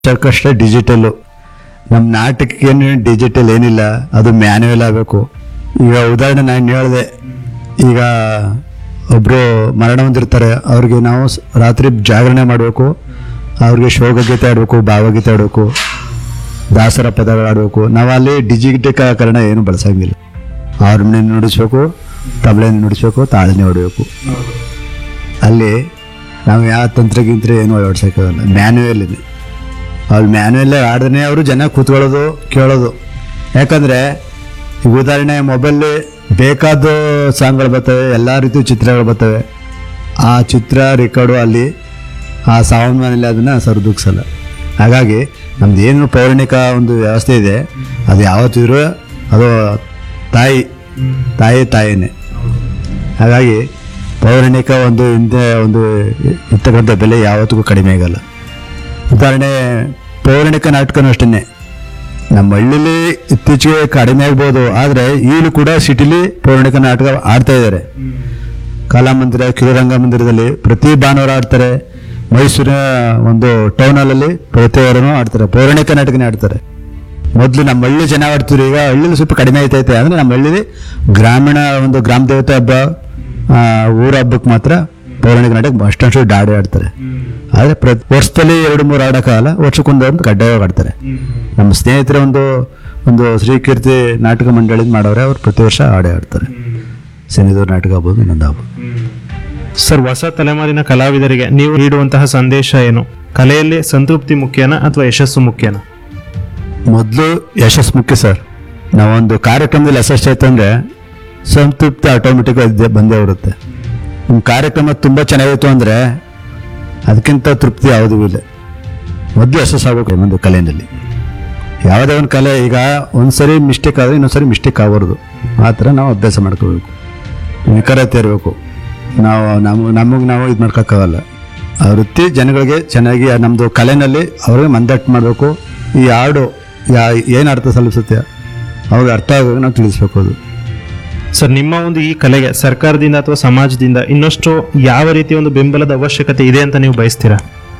ನಾಟಕಷ್ಟೇ digital ನಮ್ಮ ನಾಟಕಕ್ಕೆ ಏನು ಡಿಜಿಟಲ್ ಏನಿಲ್ಲ ಅದು ಮ್ಯಾನ್ಯುವಲ್ ಆಗಬೇಕು ಈಗ ಉದಾಹರಣೆ ನಾನು ಹೇಳಿದೆ ಈಗ ಒಬ್ಬರು ಮರಣ ಹೊಂದಿರ್ತಾರೆ ಅವ್ರಿಗೆ ನಾವು ಸ್- ರಾತ್ರಿ ಜಾಗರಣೆ ಮಾಡಬೇಕು ಅವ್ರಿಗೆ ಶೋಕಗೀತೆ ಆಡಬೇಕು ಭಾವಗೀತೆ ಆಡಬೇಕು ದಾಸರ ಪದಗಳು ಆಡಬೇಕು ನಾವು ಅಲ್ಲಿ ಡಿಜಿಟೀಕರಣ ಏನು ಬಳಸಂಗಿಲ್ಲ ಹಾರ್ಮೋನಿಯಂ ನುಡಿಸ್ಬೇಕು ತಬಲೆಯನ್ನು ನುಡಿಸ್ಬೇಕು ತಾಳನೆ ಹೊಡಬೇಕು ಅಲ್ಲಿ ನಾವು ಯಾವ ತಂತ್ರಗಿಂತ್ರ ಏನು ಅಳವಡಿಸೋಕ್ಕಾಗಲ್ಲ ಮ್ಯಾನ್ಯುವಲ್ ಇದೆ ಅವ್ರು ಮ್ಯಾನ್ಯುವಲ್ಲೇ ಆಡ್ದೇ ಅವರು ಜನ ಕೂತ್ಕೊಳ್ಳೋದು ಕೇಳೋದು ಯಾಕಂದರೆ ಈಗ ಉದಾಹರಣೆ ಮೊಬೈಲ್ ಬೇಕಾದ ಸಾಂಗ್ಗಳು ಬರ್ತವೆ ಎಲ್ಲ ರೀತಿ ಚಿತ್ರಗಳು ಬರ್ತವೆ ಆ ಚಿತ್ರ ರೆಕಾರ್ಡು ಅಲ್ಲಿ ಆ ಸೌಂಡ್ ಮನೇಲಿ ಅದನ್ನು ಸರಿದೂಗಿಸಲ್ಲ ಹಾಗಾಗಿ ನಮ್ದು ಏನು ಪೌರಾಣಿಕ ಒಂದು ವ್ಯವಸ್ಥೆ ಇದೆ ಅದು ಯಾವತ್ತಿದ್ರೂ ಅದು ತಾಯಿ ತಾಯಿ ತಾಯಿನೇ ಹಾಗಾಗಿ ಪೌರಾಣಿಕ ಒಂದು ಹಿಂದೆ ಒಂದು ಇರ್ತಕ್ಕಂಥ ಬೆಲೆ ಯಾವತ್ತಿಗೂ ಕಡಿಮೆ ಆಗಲ್ಲ ಉದಾಹರಣೆ ಪೌರಾಣಿಕ ನಾಟಕನೂ ಅಷ್ಟೇ ನಮ್ಮ ಹಳ್ಳಿಲಿ ಇತ್ತೀಚೆಗೆ ಕಡಿಮೆ ಆಗ್ಬೋದು ಆದರೆ ಈಗಲೂ ಕೂಡ ಸಿಟಿಲಿ ಪೌರಾಣಿಕ ನಾಟಕ ಆಡ್ತಾ ಇದ್ದಾರೆ ಕಲಾಮಂದಿರ ಕಿರುರಂಗ ಮಂದಿರದಲ್ಲಿ ಪ್ರತಿ ಭಾನುವಾರ ಆಡ್ತಾರೆ ಮೈಸೂರಿನ ಒಂದು ಟೌನ್ ಹಾಲಲ್ಲಿ ಪ್ರತಿ ವಾರನೂ ಆಡ್ತಾರೆ ಪೌರಾಣಿಕ ನಾಟಕನೇ ಆಡ್ತಾರೆ ಮೊದಲು ನಮ್ಮ ಹಳ್ಳಿ ಜನ ಆಡ್ತಿದ್ರು ಈಗ ಹಳ್ಳಿಲಿ ಸ್ವಲ್ಪ ಕಡಿಮೆ ಆಯ್ತೈತೆ ಅಂದರೆ ನಮ್ಮ ಹಳ್ಳಿಲಿ ಗ್ರಾಮೀಣ ಒಂದು ಗ್ರಾಮ ದೇವತೆ ಹಬ್ಬ ಆ, ಊರ ಹಬ್ಬಕ್ಕೆ ಮಾತ್ರ ಪೌರಾಣಿಕ ನಾಟಕ ಅಷ್ಟೊಂದು ಡಾಡಿ ಆಡ್ತಾರೆ ಆದರೆ ಪ್ರತಿ ವರ್ಷದಲ್ಲಿ ಎರಡು ಮೂರು ಆಡೋಕ್ಕಾಗಲ್ಲ ವರ್ಷಕ್ಕೊಂದು ಒಂದು ಕಡ್ಡಾಯವಾಗಿ ಆಡ್ತಾರೆ ನಮ್ಮ ಸ್ನೇಹಿತರ ಒಂದು ಒಂದು ಶ್ರೀಕೀರ್ತಿ ನಾಟಕ ಮಂಡಳಿ ಮಾಡೋರೆ ಅವ್ರು ಪ್ರತಿ ವರ್ಷ ಆಡೇ ಆಡ್ತಾರೆ ಶನಿದೂರು ನಾಟಕ ಆಗ್ಬೋದು ಇನ್ನೊಂದು ಆಗ್ಬೋದು ಸರ್ ಹೊಸ ತಲೆಮಾರಿನ ಕಲಾವಿದರಿಗೆ ನೀವು ನೀಡುವಂತಹ ಸಂದೇಶ ಏನು ಕಲೆಯಲ್ಲಿ ಸಂತೃಪ್ತಿ ಮುಖ್ಯನಾ ಅಥವಾ ಯಶಸ್ಸು ಮುಖ್ಯನಾ ಮೊದಲು ಯಶಸ್ಸು ಮುಖ್ಯ ಸರ್ ನಾವೊಂದು ಕಾರ್ಯಕ್ರಮದಲ್ಲಿ ಯಶಸ್ಸು ಆಯ್ತು ಅಂದರೆ ಸಂತೃಪ್ತಿ ಆಟೋಮೆಟಿಕ್ ಇದ್ದೇ ಬಂದೇ ಬರುತ್ತೆ ನಿಮ್ಮ ಕಾರ್ಯಕ್ರಮ ತುಂಬ ಚೆನ್ನಾಗಿತ್ತು ಅಂದರೆ ಅದಕ್ಕಿಂತ ತೃಪ್ತಿ ಯಾವುದೂ ಇಲ್ಲ ಮೊದಲು ಯಶಸ್ಸು ಆಗಬೇಕು ಒಂದು ಕಲೆಯಲ್ಲಿ ಯಾವುದೇ ಒಂದು ಕಲೆ ಈಗ ಒಂದು ಸರಿ ಮಿಸ್ಟೇಕ್ ಆದರೆ ಇನ್ನೊಂದು ಸರಿ ಮಿಸ್ಟೇಕ್ ಆಗಬಾರ್ದು ಆ ಥರ ನಾವು ಅಭ್ಯಾಸ ಮಾಡ್ಕೋಬೇಕು ನಿಖರತೆ ಇರಬೇಕು ನಾವು ನಮಗೆ ನಮಗೆ ನಾವು ಇದು ಮಾಡ್ಕೋಕ್ಕಾಗಲ್ಲ ಆ ವೃತ್ತಿ ಜನಗಳಿಗೆ ಚೆನ್ನಾಗಿ ನಮ್ಮದು ಕಲೆನಲ್ಲಿ ಅವ್ರಿಗೆ ಮಂದಟ್ಟು ಮಾಡಬೇಕು ಈ ಹಾಡು ಯಾ ಏನು ಅರ್ಥ ಸಲ್ಲಿಸುತ್ತೆ ಅವ್ರಿಗೆ ಅರ್ಥ ಆಗೋದು ನಾವು ತಿಳಿಸ್ಬೇಕು ಅದು ಸರ್ ನಿಮ್ಮ ಒಂದು ಈ ಕಲೆಗೆ ಸರ್ಕಾರದಿಂದ ಅಥವಾ ಸಮಾಜದಿಂದ ಇನ್ನಷ್ಟು ಯಾವ ರೀತಿಯ ಒಂದು ಬೆಂಬಲದ ಅವಶ್ಯಕತೆ ಇದೆ ಅಂತ ನೀವು ಬಯಸ್ತೀರಾ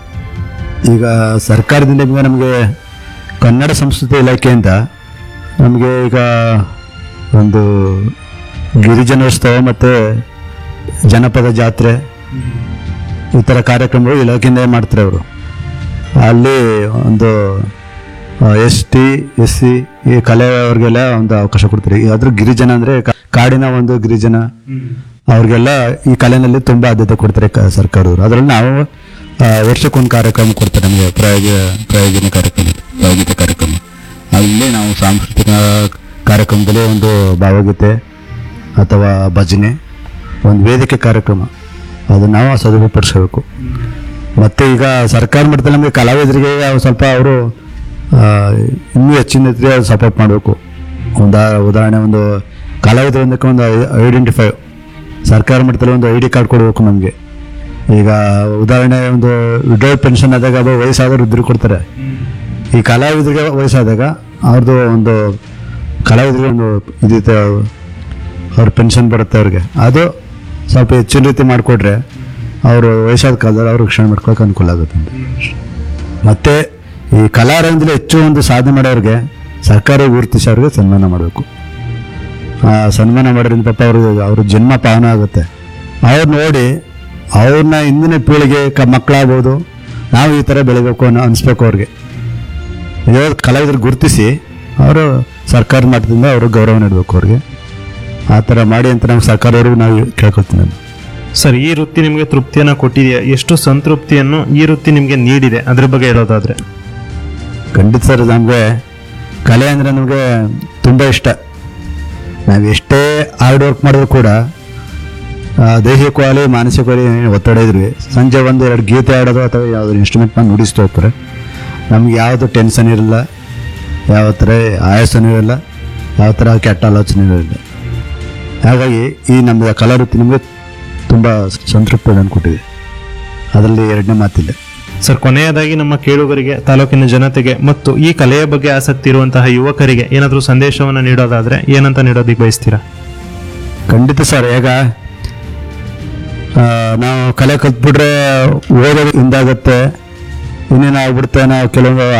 ಈಗ ಸರ್ಕಾರದಿಂದ ಈಗ ನಮಗೆ ಕನ್ನಡ ಸಂಸ್ಕೃತಿ ಇಲಾಖೆಯಿಂದ ನಮಗೆ ಈಗ ಒಂದು ಗಿರಿಜನೋತ್ಸವ ಮತ್ತು ಜನಪದ ಜಾತ್ರೆ ಈ ಥರ ಕಾರ್ಯಕ್ರಮಗಳು ಇಲಾಖೆಯಿಂದ ಮಾಡ್ತಾರೆ ಅವರು ಅಲ್ಲಿ ಒಂದು ಎಸ್ ಟಿ ಎಸ್ ಸಿ ಈ ಕಲೆಯವ್ರಿಗೆಲ್ಲ ಒಂದು ಅವಕಾಶ ಕೊಡ್ತಾರೆ ಈಗ ಅದ್ರ ಗಿರಿಜನ ಅಂದರೆ ಕಾಡಿನ ಒಂದು ಗಿರಿಜನ ಅವ್ರಿಗೆಲ್ಲ ಈ ಕಲೆನಲ್ಲಿ ತುಂಬ ಆದ್ಯತೆ ಕೊಡ್ತಾರೆ ಕ ಸರ್ಕಾರದವರು ಅದರಲ್ಲಿ ನಾವು ಆ, ವರ್ಷಕ್ಕೊಂದು ಕಾರ್ಯಕ್ರಮ ಕೊಡ್ತಾರೆ ನಮಗೆ ಪ್ರಯೋಗ ಪ್ರಯೋಜನ ಕಾರ್ಯಕ್ರಮ ಪ್ರಾಯೋಗಿಕ ಕಾರ್ಯಕ್ರಮ ಅಲ್ಲಿ ನಾವು ಸಾಂಸ್ಕೃತಿಕ ಕಾರ್ಯಕ್ರಮದಲ್ಲಿ ಒಂದು ಭಾವಗೀತೆ ಅಥವಾ ಭಜನೆ ಒಂದು ವೇದಿಕೆ ಕಾರ್ಯಕ್ರಮ ಅದನ್ನು ನಾವು ಸದುಪಡಿಸ್ಕೋಬೇಕು ಮತ್ತು ಈಗ ಸರ್ಕಾರ ಮಟ್ಟದಲ್ಲಿ ನಮಗೆ ಕಲಾವಿದರಿಗೆ ಅವ್ರು ಸ್ವಲ್ಪ ಅವರು ಇನ್ನೂ ಹೆಚ್ಚಿನ ರೀತಿಯ ಸಪೋರ್ಟ್ ಮಾಡಬೇಕು ಉದಾ ಉದಾಹರಣೆ ಒಂದು ಕಲಾವಿದರೊಂದಕ್ಕೆ ಒಂದು ಐಡೆಂಟಿಫೈ ಸರ್ಕಾರ ಮಟ್ಟದಲ್ಲಿ ಒಂದು ಐ ಡಿ ಕಾರ್ಡ್ ಕೊಡಬೇಕು ನಮಗೆ ಈಗ ಉದಾಹರಣೆ ಒಂದು ವಿಡೋ ಪೆನ್ಷನ್ ಆದಾಗ ಅದು ವಯಸ್ಸಾದವ್ರು ಇದ್ರು ಕೊಡ್ತಾರೆ ಈ ಕಲಾವಿದರಿಗೆ ವಯಸ್ಸಾದಾಗ ಅವ್ರದ್ದು ಒಂದು ಕಲಾವಿದರಿಗೆ ಒಂದು ಇದಿರುತ್ತೆ ಅವ್ರ ಪೆನ್ಷನ್ ಬರುತ್ತೆ ಅವ್ರಿಗೆ ಅದು ಸ್ವಲ್ಪ ಹೆಚ್ಚಿನ ರೀತಿ ಮಾಡಿಕೊಟ್ರೆ ಅವರು ವಯಸ್ಸಾದ ಕಾಲದಲ್ಲಿ ಅವ್ರು ರಕ್ಷಣೆ ಮಾಡ್ಕೊಳಕ್ಕೆ ಅನುಕೂಲ ಆಗುತ್ತೆ ಅಂತ ಮತ್ತು ಈ ಕಲಾರಂಗದಲ್ಲಿ ಹೆಚ್ಚು ಒಂದು ಸಾಧನೆ ಮಾಡೋರಿಗೆ ಸರ್ಕಾರ ಗುರುತಿಸಿ ಅವ್ರಿಗೆ ಸನ್ಮಾನ ಮಾಡಬೇಕು ಆ ಸನ್ಮಾನ ಮಾಡೋದ್ರಿಂದ ಪಾಪ ಅವರು ಅವ್ರ ಜನ್ಮ ಪಾವನ ಆಗುತ್ತೆ ಅವ್ರು ನೋಡಿ ಅವ್ರನ್ನ ಇಂದಿನ ಪೀಳಿಗೆ ಕ ಮಕ್ಕಳಾಗ್ಬೋದು ನಾವು ಈ ಥರ ಬೆಳಿಬೇಕು ಅನ್ನೋ ಅನಿಸ್ಬೇಕು ಅವ್ರಿಗೆ ಇದೇ ಕಲಾವಿದರು ಗುರುತಿಸಿ ಅವರು ಸರ್ಕಾರ ಮಟ್ಟದಿಂದ ಅವರು ಗೌರವ ನೀಡಬೇಕು ಅವ್ರಿಗೆ ಆ ಥರ ಮಾಡಿ ಅಂತ ನಾವು ಸರ್ಕಾರದವ್ರಿಗೂ ನಾವು ಕೇಳ್ಕೊಳ್ತೀನಿ ನಾನು ಸರ್ ಈ ವೃತ್ತಿ ನಿಮಗೆ ತೃಪ್ತಿಯನ್ನು ಕೊಟ್ಟಿದೆಯಾ ಎಷ್ಟು ಸಂತೃಪ್ತಿಯನ್ನು ಈ ವೃತ್ತಿ ನಿಮಗೆ ನೀಡಿದೆ ಅದ್ರ ಬಗ್ಗೆ ಹೇಳೋದಾದ್ರೆ ಖಂಡಿತ ಸರ್ ನಮಗೆ ಕಲೆ ಅಂದರೆ ನಮಗೆ ತುಂಬ ಇಷ್ಟ ನಾವು ಎಷ್ಟೇ ಹಾರ್ಡ್ ವರ್ಕ್ ಮಾಡಿದ್ರು ಕೂಡ ಆ, ದೈಹಿಕವಾಗಿ ಮಾನಸಿಕವಾಗಿ ಒತ್ತಡ ಇದ್ವಿ ಸಂಜೆ ಒಂದು ಎರಡು ಗೀತೆ ಆಡೋದು ಅಥವಾ ಯಾವುದೋ ಇನ್ಸ್ಟ್ರೂಮೆಂಟ್ ಮಾಡಿ ನುಡಿಸ್ತಾ ಹೋಗ್ತಾರೆ ನಮ್ಗೆ ಯಾವುದು ಟೆನ್ಷನ್ ಇರಲ್ಲ ಯಾವ ಥರ ಆಯಾಸನೂ ಇರಲ್ಲ ಯಾವ ಥರ ಕೆಟ್ಟ ಆಲೋಚನೆ ಇರಲ್ಲ ಹಾಗಾಗಿ ಈ ನಮ್ಮ ಕಲಾ ವೃತ್ತಿ ನಮಗೆ ತುಂಬ ಸಂತೃಪ್ತಿ ಕೊಟ್ಟಿದೆ ಅದರಲ್ಲಿ ಎರಡನೇ ಮಾತಿಲ್ಲ ಸರ್ ಕೊನೆಯದಾಗಿ ನಮ್ಮ ಕೇಳುಗರಿಗೆ ತಾಲೂಕಿನ ಜನತೆಗೆ ಮತ್ತು ಈ ಕಲೆಯ ಬಗ್ಗೆ ಆಸಕ್ತಿ ಇರುವಂತಹ ಯುವಕರಿಗೆ ಏನಾದರೂ ಸಂದೇಶವನ್ನು ನೀಡೋದಾದ್ರೆ ಏನಂತ ನೀಡೋದಕ್ಕೆ ಬಯಸ್ತೀರಾ ಖಂಡಿತ ಸರ್ ಈಗ ಆ, ನಾವು ಕಲೆ ಕಲ್ತ್ಬಿಟ್ರೆ ಓದೋದು ಹಿಂದಾಗತ್ತೆ ಇನ್ನೇನು ಆಗ್ಬಿಡುತ್ತೆ ನಾವು ಕೆಲವೊಂದು